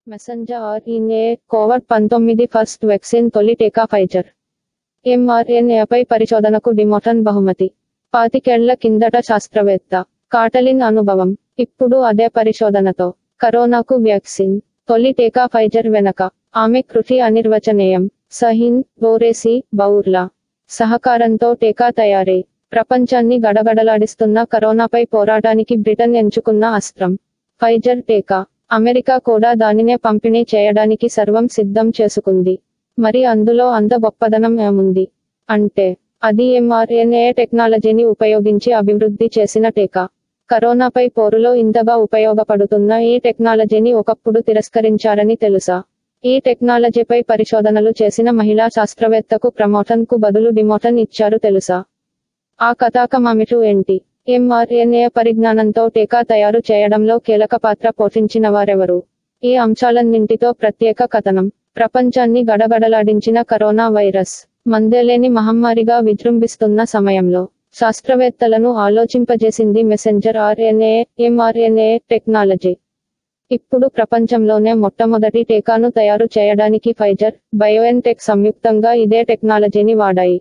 messenger RNA COVID పంతొమ్మిది first vaccine తొలి టీకా ఫైజర్ ఎంఆర్ఎన్ఏపై పరిశోధనకు డిమోటన్ బహుమతి పాతికేళ్ల కిందట శాస్త్రవేత్త కాటలిన్ అనుభవం ఇప్పుడు అదే పరిశోధనతో కరోనాకు వ్యాక్సిన్ తొలి టీకా ఫైజర్ వెనక ఆమె కృషి అనిర్వచనీయం సహిన్ బోరేసి బౌర్లా సహకారంతో టీకా తయారీ ప్రపంచాన్ని గడగడలాడిస్తున్న కరోనాపై పోరాటానికి బ్రిటన్ ఎంచుకున్న అస్త్రం ఫైజర్ టీకా అమెరికా కూడా దానినే పంపిణీ చేయడానికి సర్వం సిద్ధం చేసుకుంది మరి అందులో అంత గొప్పదనం ఏముంది అంటే అది ఎంఆర్ఎన్ఏ టెక్నాలజీని ఉపయోగించి అభివృద్ధి చేసిన టీకా కరోనాపై పోరులో ఇంతగా ఉపయోగపడుతున్న ఈ టెక్నాలజీని ఒకప్పుడు తిరస్కరించారని తెలుసా ఈ టెక్నాలజీపై పరిశోధనలు చేసిన మహిళా శాస్త్రవేత్తకు ప్రమోషన్ కు బదులు డిమోషన్ ఇచ్చారు తెలుసా ఆ కథాకమామిటు ఏంటి ఎంఆర్ఎన్ఏ పరిజ్ఞానంతో టీకా తయారు చేయడంలో కీలక పాత్ర పోషించిన వారెవరు ఈ అంశాలన్నింటితో ప్రత్యేక కథనం ప్రపంచాన్ని గడగడలాడించిన కరోనా వైరస్ మందేలేని మహమ్మారిగా విజృంభిస్తున్న సమయంలో శాస్త్రవేత్తలను ఆలోచింపజేసింది మెసెంజర్ ఆర్ఎన్ఏ ఎంఆర్ఎన్ఏ టెక్నాలజీ ఇప్పుడు ప్రపంచంలోనే మొట్టమొదటి టీకాను తయారు చేయడానికి ఫైజర్ బయోఎన్టెక్ సంయుక్తంగా ఇదే టెక్నాలజీని వాడాయి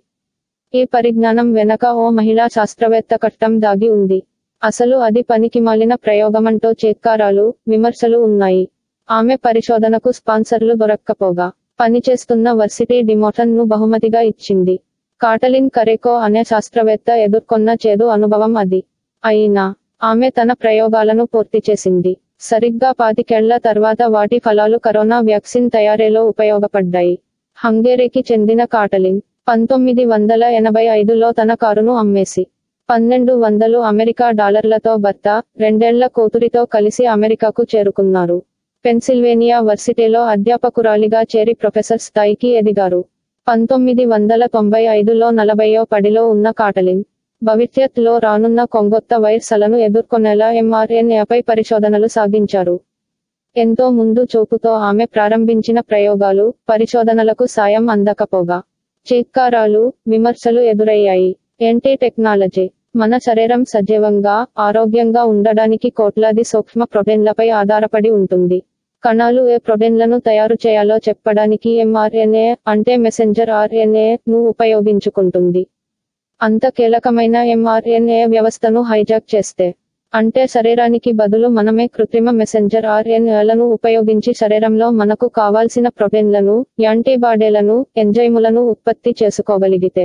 ఈ పరిజ్ఞానం వెనక ఓ మహిళా శాస్త్రవేత్త కట్టం దాగి ఉంది అసలు అది పనికిమాలిన ప్రయోగమంటూ చేత్కారాలు విమర్శలు ఉన్నాయి ఆమె పరిశోధనకు స్పాన్సర్లు దొరక్కపోగా పనిచేస్తున్న వర్సిటీ డిమోషన్ ను బహుమతిగా ఇచ్చింది కాటలిన్ కరేకో అనే శాస్త్రవేత్త ఎదుర్కొన్న చేదు అనుభవం అది అయినా ఆమె తన ప్రయోగాలను పూర్తి చేసింది సరిగ్గా పాతికేళ్ల తర్వాత వాటి ఫలాలు కరోనా వ్యాక్సిన్ తయారీలో ఉపయోగపడ్డాయి హంగేరీకి చెందిన కాటలిన్ పంతొమ్మిది వందల ఎనభై ఐదులో తన కారును అమ్మేసి పన్నెండు వందలు అమెరికా డాలర్లతో భర్త రెండేళ్ల కూతురితో కలిసి అమెరికాకు చేరుకున్నారు పెన్సిల్వేనియా వర్సిటీలో అధ్యాపకురాలిగా చేరి ప్రొఫెసర్ స్థాయికి ఎదిగారు పంతొమ్మిది వందల తొంభై ఐదులో నలభైయో పడిలో ఉన్న కాటలిన్ భవిష్యత్లో రానున్న కొంగొత్త వైరస్లను ఎదుర్కొనేలా ఎంఆర్ఎన్ఏపై పరిశోధనలు సాగించారు ఎంతో ముందు చూపుతో ఆమె ప్రారంభించిన ప్రయోగాలు పరిశోధనలకు సాయం అందకపోగా చీత్కారాలు విమర్శలు ఎదురయ్యాయి ఏంటి టెక్నాలజీ మన శరీరం సజీవంగా ఆరోగ్యంగా ఉండడానికి కోట్లాది సూక్ష్మ ప్రోటీన్లపై ఆధారపడి ఉంటుంది కణాలు ఏ ప్రోటీన్లను తయారు చేయాలో చెప్పడానికి ఎంఆర్ఎన్ఏ అంటే మెసెంజర్ ఆర్ఎన్ఏ ను ఉపయోగించుకుంటుంది అంత కీలకమైన ఎంఆర్ఎన్ఏ వ్యవస్థను హైజాక్ చేస్తే అంటే శరీరానికి బదులు మనమే కృత్రిమ మెసెంజర్ ఆర్ఎన్ఏలను ఉపయోగించి శరీరంలో మనకు కావాల్సిన ప్రోటీన్లను యాంటీబాడీలను ఎంజైములను ఉత్పత్తి చేసుకోగలిగితే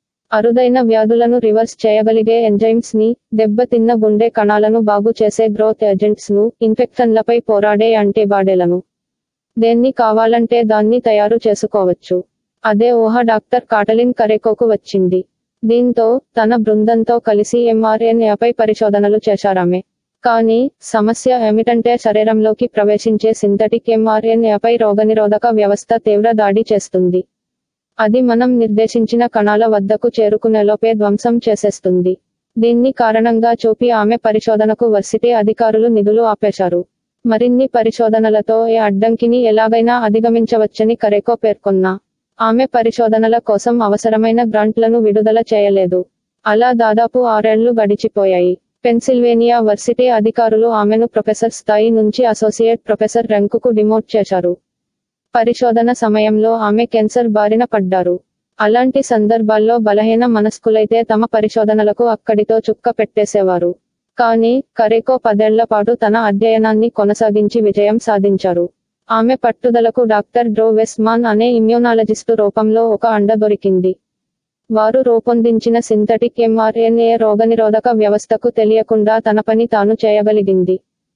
అరుదైన వ్యాధులను రివర్స్ చేయగలిగే ఎంజైమ్స్ ని దెబ్బతిన్న గుండె కణాలను బాగు చేసే గ్రోత్ ఏజెంట్స్ ను ఇన్ఫెక్షన్లపై పోరాడే యాంటీబాడీలను దేన్ని కావాలంటే దాన్ని తయారు చేసుకోవచ్చు అదే ఊహ డాక్టర్ కాటలిన్ కరేకోకు వచ్చింది దీంతో తన బృందంతో కలిసి ఎంఆర్ఎన్ఏపై పరిశోధనలు చేశారామె కానీ సమస్య ఏమిటంటే శరీరంలోకి ప్రవేశించే సింథటిక్ ఎంఆర్ఎన్ఏపై రోగనిరోధక వ్యవస్థ తీవ్ర దాడి చేస్తుంది అది మనం నిర్దేశించిన కణాల వద్దకు చేరుకునేలోపే ధ్వంసం చేసేస్తుంది దీన్ని కారణంగా చూపి ఆమె పరిశోధనకు వర్సిటీ అధికారులు నిధులు ఆపేశారు మరిన్ని పరిశోధనలతో ఏ అడ్డంకిని ఎలాగైనా అధిగమించవచ్చని కరేకో పేర్కొన్నా ఆమె పరిశోధనల కోసం అవసరమైన గ్రాంట్లను విడుదల చేయలేదు అలా దాదాపు ఆరేళ్లు గడిచిపోయాయి పెన్సిల్వేనియా వర్సిటీ అధికారులు ఆమెను ప్రొఫెసర్ స్థాయి నుంచి అసోసియేట్ ప్రొఫెసర్ ర్యాంకుకు డిమోట్ చేశారు పరిశోధన సమయంలో ఆమె కెన్సర్ బారిన పడ్డారు అలాంటి సందర్భాల్లో బలహీన మనస్కులైతే తమ పరిశోధనలకు అక్కడితో చుక్క పెట్టేసేవారు కానీ కరేకో పదేళ్ల పాటు తన అధ్యయనాన్ని కొనసాగించి విజయం సాధించారు ఆమె పట్టుదలకు డాక్టర్ డ్రో వెస్మాన్ అనే ఇమ్యూనాలజిస్టు రూపంలో ఒక అండ దొరికింది వారు రూపొందించిన సింథటిక్ ఎంఆర్ఎన్ఏ రోగనిరోధక వ్యవస్థకు తెలియకుండా తన పని తాను చేయగలిగింది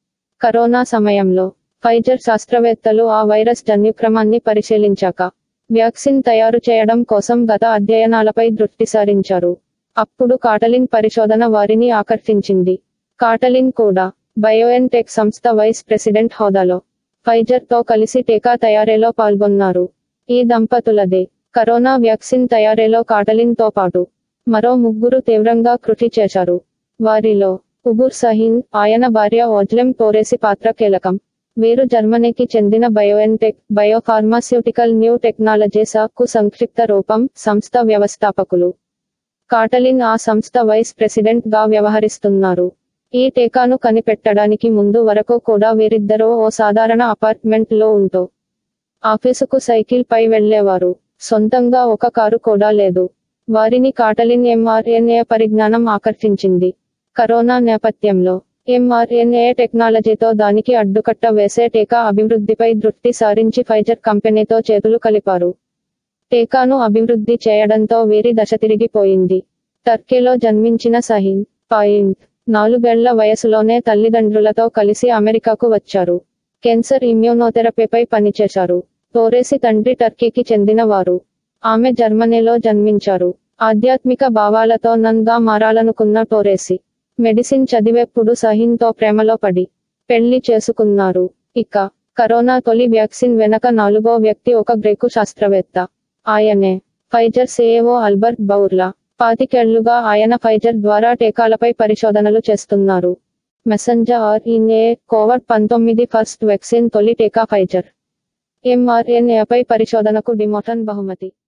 కరోనా సమయంలో ఫైజర్ శాస్త్రవేత్తలు ఆ వైరస్ జన్యుక్రమాన్ని పరిశీలించాక వ్యాక్సిన్ తయారు చేయడం కోసం గత అధ్యయనాలపై దృష్టి సారించారు అప్పుడు కాటలిన్ పరిశోధన వారిని ఆకర్షించింది కాటలిన్ కూడా బయోఎన్ టెక్ సంస్థ వైస్ ప్రెసిడెంట్ హోదాలో ఫైజర్ తో కలిసి టీకా తయారీలో పాల్గొన్నారు ఈ దంపతులదే కరోనా వ్యాక్సిన్ తయారీలో కాటలిన్ తో పాటు మరో ముగ్గురు తీవ్రంగా కృషి చేశారు వారిలో ఉగుర్ సహిన్ ఆయన భార్య ఓజ్లెం టోరేసి పాత్ర కీలకం వీరు జర్మనీకి చెందిన బయోఎన్టెక్ బయోఫార్మాస్యూటికల్ న్యూ టెక్నాలజీస్ కు సంక్షిప్త రూపం సంస్థ వ్యవస్థాపకులు కాటలిన్ ఆ సంస్థ వైస్ ప్రెసిడెంట్ గా వ్యవహరిస్తున్నారు ఈ టీకాను కనిపెట్టడానికి ముందు వరకు కూడా వీరిద్దరూ ఓ సాధారణ అపార్ట్మెంట్ లో ఉంటూ ఆఫీసుకు సైకిల్ పై వెళ్లేవారు సొంతంగా ఒక కారు కూడా లేదు వారిని కాటలిన్ ఎంఆర్ఎన్ఏ పరిజ్ఞానం ఆకర్షించింది కరోనా నేపథ్యంలో ఎంఆర్ఎన్ఏ టెక్నాలజీతో దానికి అడ్డుకట్ట వేసే టీకా అభివృద్ధిపై దృష్టి సారించి ఫైజర్ కంపెనీతో చేతులు కలిపారు టీకాను అభివృద్ధి చేయడంతో వీరి దశ తిరిగిపోయింది టర్కీలో జన్మించిన సహీన్ పాయింట్ నాలుగేళ్ల వయసులోనే తల్లిదండ్రులతో కలిసి అమెరికాకు వచ్చారు కెన్సర్ ఇమ్యూనోథెరపీపై పనిచేశారు టోరేసి తండ్రి టర్కీకి చెందినవారు ఆమె జర్మనీలో జన్మించారు ఆధ్యాత్మిక భావాలతో నంగా మారాలనుకున్న టోరేసి మెడిసిన్ చదివేప్పుడు సహీన్తో ప్రేమలో పడి పెళ్లి చేసుకున్నారు ఇక కరోనా తొలి వ్యాక్సిన్ వెనక నాలుగో వ్యక్తి ఒక గ్రేకు శాస్త్రవేత్త ఆయనే ఫైజర్ సిఏఓ అల్బర్ట్ బౌర్లా పాతికేళ్లుగా ఆయన ఫైజర్ ద్వారా టీకాలపై పరిశోధనలు చేస్తున్నారు మెసెంజర్ ఆర్ఇన్ఏ కోవిడ్ పంతొమ్మిది ఫస్ట్ వ్యాక్సిన్ తొలి టీకా ఫైజర్ ఎంఆర్ఎన్ఏపై పరిశోధనకు డిమోటన్ బహుమతి